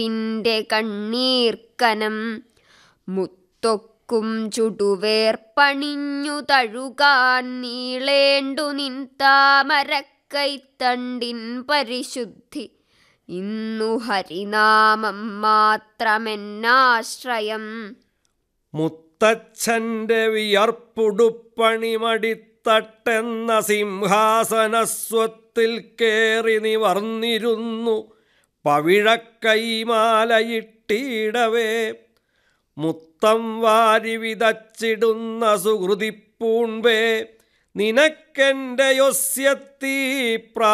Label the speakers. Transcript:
Speaker 1: ിന്റെ കണ്ണീർക്കനം മുത്തൊക്കും ചുടുവേർപ്പണിഞ്ഞു തഴുകാൻ നീളേണ്ടു നിൻ താമരക്കൈത്തണ്ടിൻ പരിശുദ്ധി ഇന്നു ഹരിനാമം മാത്രമെന്നാശ്രയം
Speaker 2: മുത്തച്ഛന്റെ വിയർപ്പുടുപ്പണിമടിത്തട്ടെന്ന സിംഹാസനസ്വത്തിൽ കേറി നിവർന്നിരുന്നു പവിഴക്കൈമാലയിട്ടിടവേ മുത്തം വാരി വിതച്ചിടുന്ന സുഹൃതിപ്പൂൺപേ നിനക്കെൻ്റെ യൊസ്യത്തീ പ്രാ